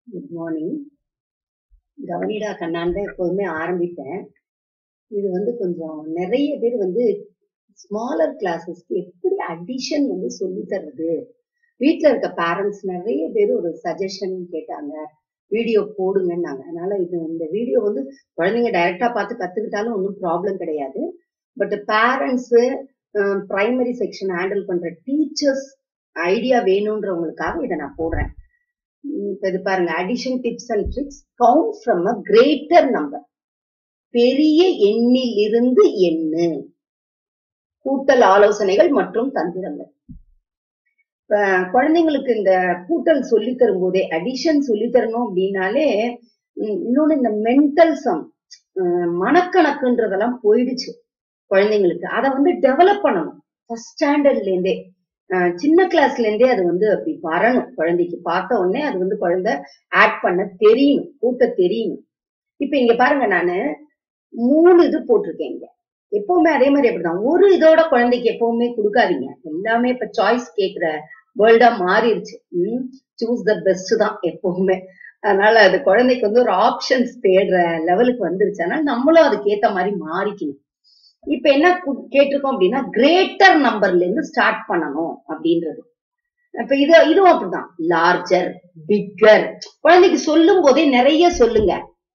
good morning கவனிடா கண்ணான் தான் எப்போதுமே ஆரம்பிப்பேன் இது வந்து கொஞ்சம் நிறைய பேர் வந்து ஸ்மாலர் கிளாஸஸ்க்கு எப்படி அடிஷன் வந்து சொல்லி தர்றது வீட்டில் இருக்க பேரண்ட்ஸ் நிறைய பேர் ஒரு சஜஷன் கேட்டாங்க வீடியோ போடுங்கன்னாங்க அதனால இது இந்த வீடியோ வந்து குழந்தைங்க டைரக்டா பார்த்து கத்துக்கிட்டாலும் ஒன்றும் ப்ராப்ளம் கிடையாது but parents primary section handle பண்ற டீச்சர்ஸ் ஐடியா வேணுன்றவங்களுக்காக இதை நான் போடுறேன் இப்ப இது பாருங்க addition tips and tricks count from a greater number பெரிய எண்ணிலிருந்து எண்ணு கூட்டல் ஆலோசனைகள் மற்றும் தந்திரங்கள் குழந்தைங்களுக்கு இந்த கூட்டல் சொல்லி தரும் போதே அடிஷன் சொல்லி தரணும் அப்படின்னாலே இன்னொன்னு இந்த மென்டல் சம் மனக்கணக்குன்றதெல்லாம் போயிடுச்சு குழந்தைங்களுக்கு அதை வந்து டெவலப் பண்ணணும் ஃபர்ஸ்ட் ஸ்டாண்டர்ட்ல இருந்தே சின்ன கிளாஸ்ல இருந்தே அது வந்து அப்படி வரணும் குழந்தைக்கு பார்த்த உடனே அது வந்து குழந்தை ஆட் பண்ண தெரியணும் கூட்ட தெரியணும் இப்ப இங்க பாருங்க நானு மூணு இது போட்டிருக்கேன் இங்க எப்பவுமே அதே மாதிரி அப்படிதான் ஒரு இதோட குழந்தைக்கு எப்பவுமே கொடுக்காதீங்க எல்லாமே இப்ப சாய்ஸ் கேக்குற வேர்ல்டா மாறிடுச்சு உம் சூஸ் த பெஸ்ட் தான் எப்பவுமே அதனால அது குழந்தைக்கு வந்து ஒரு ஆப்ஷன்ஸ் தேடுற லெவலுக்கு வந்துருச்சு அதனால நம்மளும் அதுக்கு ஏத்த மாதிரி மாறிக்கணும் இப்ப என்ன கேட்டிருக்கோம் அப்படின்னா கிரேட்டர் நம்பர்ல இருந்து ஸ்டார்ட் பண்ணணும் அப்படின்றது இப்ப இது இதுவும் அப்படிதான் லார்ஜர் பிக்கர் குழந்தைக்கு சொல்லும் போதே நிறைய சொல்லுங்க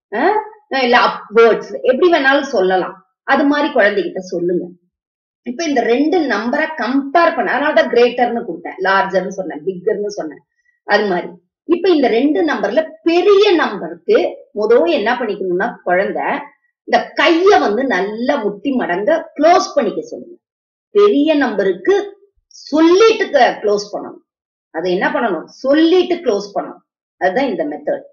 இல்ல அப்வேர்ட்ஸ் எப்படி வேணாலும் சொல்லலாம் அது மாதிரி குழந்தைகிட்ட சொல்லுங்க இப்ப இந்த ரெண்டு நம்பரை கம்பேர் பண்ண அதனாலதான் கிரேட்டர்னு கொடுத்தேன் லார்ஜர்னு சொன்னேன் பிக்கர்னு சொன்னேன் அது மாதிரி இப்ப இந்த ரெண்டு நம்பர்ல பெரிய நம்பருக்கு முதல் என்ன பண்ணிக்கணும்னா குழந்தை இந்த கைய வந்து நல்லா முட்டி மடங்க க்ளோஸ் பண்ணிக்க சொல்லுங்க பெரிய நம்பருக்கு சொல்லிட்டு க்ளோஸ் பண்ணணும் அது என்ன பண்ணணும் சொல்லிட்டு க்ளோஸ் பண்ணணும் அதுதான் இந்த மெத்தட்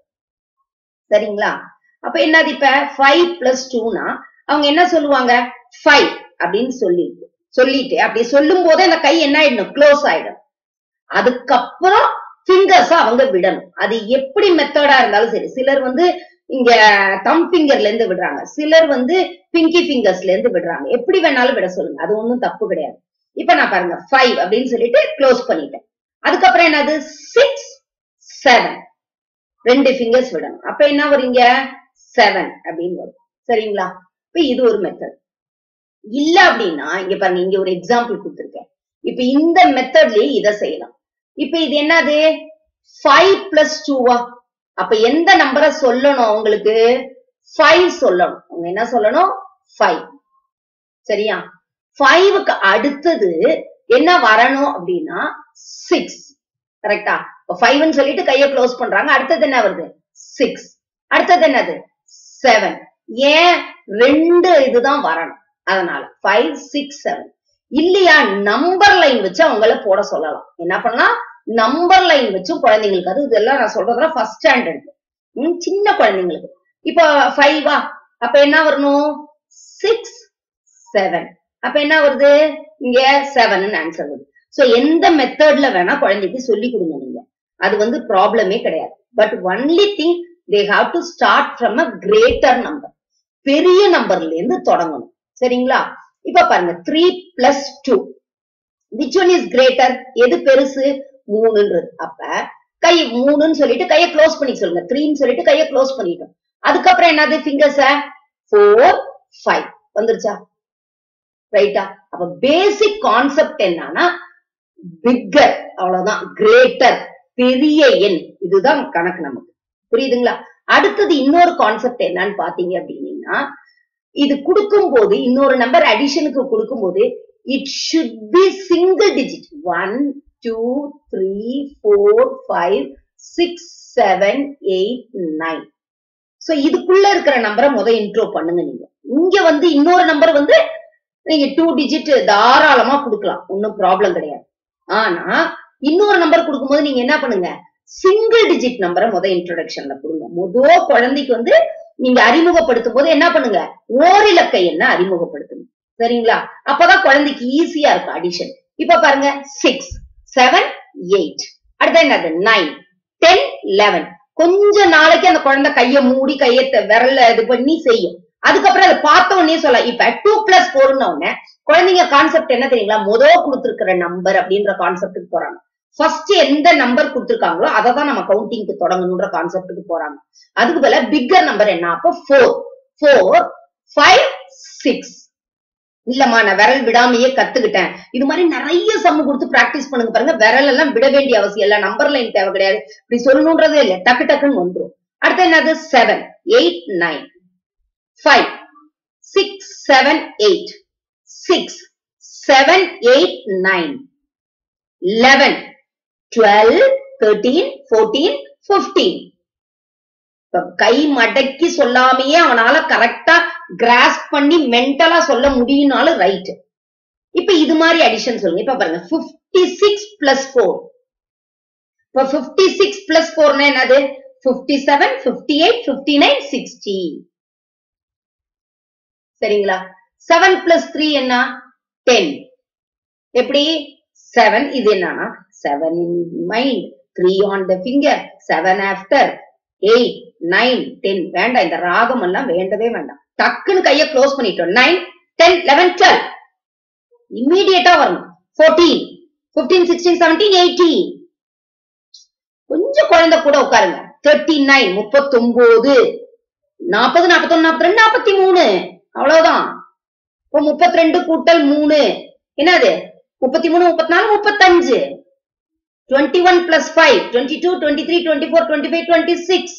சரிங்களா அப்ப என்னது இப்ப ஃபைவ் பிளஸ் டூனா அவங்க என்ன சொல்லுவாங்க ஃபைவ் அப்படின்னு சொல்லிட்டு சொல்லிட்டு அப்படி சொல்லும் போதே அந்த கை என்ன ஆயிடணும் க்ளோஸ் ஆயிடும் அதுக்கப்புறம் பிங்கர்ஸ் அவங்க விடணும் அது எப்படி மெத்தடா இருந்தாலும் சரி சிலர் வந்து இங்க தம் பிங்கர்ல இருந்து விடுறாங்க சிலர் வந்து பிங்கி பிங்கர்ஸ்ல இருந்து விடுறாங்க எப்படி வேணாலும் விட சொல்லுங்க அது ஒண்ணும் தப்பு கிடையாது இப்ப நான் பாருங்க ஃபைவ் அப்படின்னு சொல்லிட்டு க்ளோஸ் பண்ணிட்டேன் அதுக்கப்புறம் என்னது சிக்ஸ் செவன் ரெண்டு ஃபிங்கர்ஸ் விடணும் அப்ப என்ன வரீங்க செவன் அப்படின்னு வரும் சரிங்களா இப்ப இது ஒரு மெத்தட் இல்ல அப்படின்னா இங்க பாருங்க இங்க ஒரு எக்ஸாம்பிள் கொடுத்துருக்கேன் இப்ப இந்த மெத்தட்லயே இதை செய்யலாம் இப்ப இது என்னது ஃபைவ் பிளஸ் டூவா அப்ப எந்த நம்பரை சொல்லணும் உங்களுக்கு ஃபைவ் சொல்லணும் அவங்க என்ன சொல்லணும் ஃபைவ் சரியா ஃபைவுக்கு அடுத்தது என்ன வரணும் அப்படின்னா சிக்ஸ் கரெக்டா இப்ப ஃபைவ்னு சொல்லிட்டு கைய க்ளோஸ் பண்றாங்க அடுத்தது என்ன வருது சிக்ஸ் அடுத்தது என்னது செவன் ஏன் ரெண்டு இதுதான் வரணும் அதனால ஃபைவ் சிக்ஸ் செவன் இல்லையா நம்பர் லைன் வச்சு அவங்கள போட சொல்லலாம் என்ன பண்ணலாம் நம்பர் லைன் வச்சும் குழந்தைங்களுக்கு அது இதெல்லாம் நான் சொல்றதுலாம் ஃபர்ஸ்ட் ஸ்டாண்டர்ட் சின்ன குழந்தைங்களுக்கு இப்ப ஃபைவா அப்ப என்ன வரணும் சிக்ஸ் செவன் அப்ப என்ன வருது இங்க செவன் ஆன்சர் வருது சோ எந்த மெத்தட்ல வேணா குழந்தைக்கு சொல்லி கொடுங்க நீங்க அது வந்து ப்ராப்ளமே கிடையாது but only thing they have to start from a greater number பெரிய நம்பர்ல இருந்து தொடங்கணும் சரிங்களா இப்ப பாருங்க three plus two which one is greater எது பெருசு மூணுன்றது அப்ப கை மூணுன்னு சொல்லிட்டு கையை க்ளோஸ் பண்ணி சொல்லுங்க த்ரீன்னு சொல்லிட்டு கையை க்ளோஸ் பண்ணிட்டோம் அதுக்கப்புறம் என்னது ஃபிங்கர்ஸ ஃபோர் ஃபைவ் வந்துருச்சா ரைட்டா அப்ப பேசிக் கான்செப்ட் என்னன்னா பிக்கர் அவ்வளவுதான் கிரேட்டர் பெரிய எண் இதுதான் கணக்கு நமக்கு புரியுதுங்களா அடுத்தது இன்னொரு கான்செப்ட் என்னன்னு பாத்தீங்க அப்படின்னீங்கன்னா இது கொடுக்கும் போது இன்னொரு நம்பர் அடிஷனுக்கு கொடுக்கும் போது it should be single digit one two three four five six seven eight nine so இதுக்குள்ள இருக்கிற நம்பரை முத இன்ட்ரோ பண்ணுங்க நீங்க இங்க வந்து இன்னொரு நம்பர் வந்து நீங்க டூ டிஜிட் தாராளமா கொடுக்கலாம் ஒன்னும் ப்ராப்ளம் கிடையாது ஆனா இன்னொரு நம்பர் கொடுக்கும்போது நீங்க என்ன பண்ணுங்க சிங்கிள் டிஜிட் நம்பரை முத இன்ட்ரோடக்ஷன்ல கொடுங்க முத குழந்தைக்கு வந்து நீங்க அறிமுகப்படுத்தும் போது என்ன பண்ணுங்க ஓரிலக்க என்ன அறிமுகப்படுத்துங்க சரிங்களா அப்பதான் குழந்தைக்கு ஈஸியா இருக்கும் அடிஷன் இப்ப பாருங்க சிக்ஸ் செவன் எயிட் அடுத்த என்னது நைன் டென் லெவன் கொஞ்ச நாளைக்கு அந்த குழந்தை கைய மூடி கைய விரல இது பண்ணி செய்யும் அதுக்கப்புறம் அதை பார்த்த உடனே சொல்லலாம் இப்ப டூ பிளஸ் போர்னு உடனே குழந்தைங்க கான்செப்ட் என்ன தெரியுங்களா முதல் கொடுத்துருக்கிற நம்பர் அப்படின்ற கான்செப்டுக்கு போறாங்க ஃபர்ஸ்ட் எந்த நம்பர் கொடுத்துருக்காங்களோ அதை தான் நம்ம கவுண்டிங்க்கு தொடங்கணுன்ற கான்செப்டுக்கு போறாங்க அதுக்கு பதிலா பிக்கர் நம்பர் என்ன அப்போ ஃபோர் ஃபோர் ஃபைவ் சிக்ஸ் இல்லம்மா நான் விரல் விடாமையே கத்துக்கிட்டேன் இது மாதிரி நிறைய சம்மு கொடுத்து பிராக்டிஸ் பண்ணுங்க பாருங்க விரல் எல்லாம் விட வேண்டிய அவசியம் இல்ல நம்பர் லைன் தேவை கிடையாது இப்படி சொல்லணுன்றதே இல்ல டக்கு டக்குன்னு வந்துரும் அடுத்து என்னது seven eight nine five six seven eight six seven eight nine eleven twelve thirteen fourteen fifteen கை மடக்கி சொல்லாமையே அவனால கரெக்டா கிராஸ் பண்ணி மென்டலா சொல்ல முடியும்னாலும் ரைட் இப்ப இது மாதிரி அடிஷன் சொல்லுங்க இப்ப பாருங்க பிப்டி சிக்ஸ் பிளஸ் போர் இப்ப பிப்டி சிக்ஸ் பிளஸ் போர்னா என்னது fifty seven fifty eight fifty nine sixty சரிங்களா செவன் பிளஸ் த்ரீ என்ன டென் எப்படி செவன் இது என்னன்னா seven in mind three on the finger seven after eight nine ten வேண்டாம் இந்த ராகம் எல்லாம் வேண்டவே வேண்டாம் டக்குன்னு கைய க்ளோஸ் பண்ணிட்டோம் நைன் டென் லெவன் டுவெல் இம்மீடியட்டா வரணும் fourteen fifteen sixteen seventeen eighteen கொஞ்சம் குழந்தை கூட உட்காருங்க தேர்ட்டி நைன் முப்பத்தொன்பது நாற்பது நாற்பத்தொன்னு நாற்பத்தி ரெண்டு நாற்பத்தி மூணு அவ்வளவுதான் இப்போ முப்பத்தி ரெண்டு கூட்டல் மூணு என்னது முப்பத்தி மூணு முப்பத்தி நாலு முப்பத்தஞ்சு twenty one plus five twenty two twenty three twenty four twenty five twenty six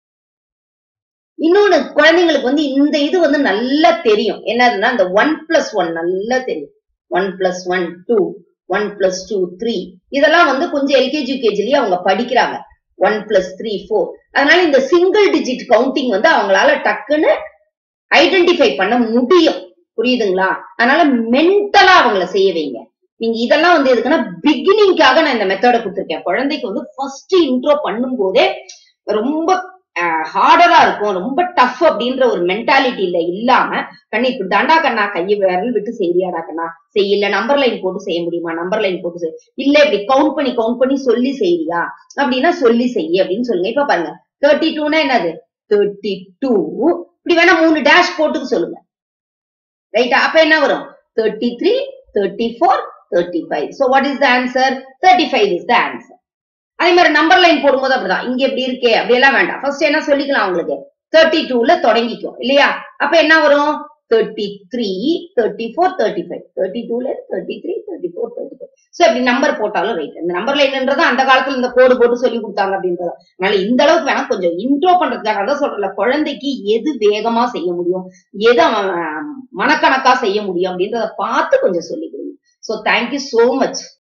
இன்னொன்னு குழந்தைங்களுக்கு வந்து இந்த இது வந்து நல்லா தெரியும் என்னதுன்னா இந்த ஒன் பிளஸ் ஒன் நல்லா தெரியும் one plus one two one plus two three இதெல்லாம் வந்து கொஞ்சம் எல்கேஜி யூகேஜிலயே அவங்க படிக்கிறாங்க ஒன் பிளஸ் த்ரீ ஃபோர் அதனால இந்த சிங்கிள் டிஜிட் கவுண்டிங் வந்து அவங்களால டக்குன்னு ஐடென்டிஃபை பண்ண முடியும் புரியுதுங்களா அதனால மென்டலா அவங்கள செய்ய வைங்க நீங்க இதெல்லாம் வந்து எதுக்குன்னா பிகினிங்காக நான் இந்த மெத்தட கொடுத்துருக்கேன் குழந்தைக்கு வந்து ஃபர்ஸ்ட் இன்ட்ரோ பண்ணும் போதே ரொம்ப ஹார்டரா இருக்கும் ரொம்ப டஃப் அப்படின்ற ஒரு மென்டாலிட்டியில இல்லாம கண்ணு இப்படி தாண்டா கண்ணா கையை விரல் விட்டு செய்யறியாடா கண்ணா செய்யல நம்பர் லைன் போட்டு செய்ய முடியுமா நம்பர் லைன் போட்டு செய் இல்ல இப்படி கவுண்ட் பண்ணி கவுண்ட் பண்ணி சொல்லி செய்யறியா அப்படின்னா சொல்லி செய்ய அப்படின்னு சொல்லுங்க இப்ப பாருங்க தேர்ட்டி டூனா என்னது தேர்ட்டி டூ இப்படி வேணா மூணு டேஷ் போட்டுக்க சொல்லுங்க ரைட்டா அப்ப என்ன வரும் thirty three thirty four thirty five so what is the answer thirty five is the answer அதே மாதிரி நம்பர் லைன் போடும்போது அப்படிதான் இங்க எப்படி இருக்கே அப்படியெல்லாம் வேண்டாம் ஃபர்ஸ்ட் என்ன சொல்லிக்கலாம் உங்களுக்கு தேர்ட்டி டூல தொடங்கிக்கும் இல்லையா அப்ப என்ன வரும் thirty three thirty four thirty five thirty டூல thirty three thirty four thirty five so இப்படி நம்பர் போட்டாலும் ரைட் இந்த நம்பர் லைன்ன்றது அந்த காலத்துல இந்த கோடு போட்டு சொல்லி கொடுத்தாங்க அப்படின்றது அதனால இந்த அளவுக்கு வேணா கொஞ்சம் இன்ட்ரோ பண்றதுக்காக தான் சொல்றல குழந்தைக்கு எது வேகமா செய்ய முடியும் எது அவன் மனக்கணக்கா செய்ய முடியும் அப்படின்றத பார்த்து கொஞ்சம் சொல்லி கொடுங்க ஸோ தேங்க்யூ சோ மச்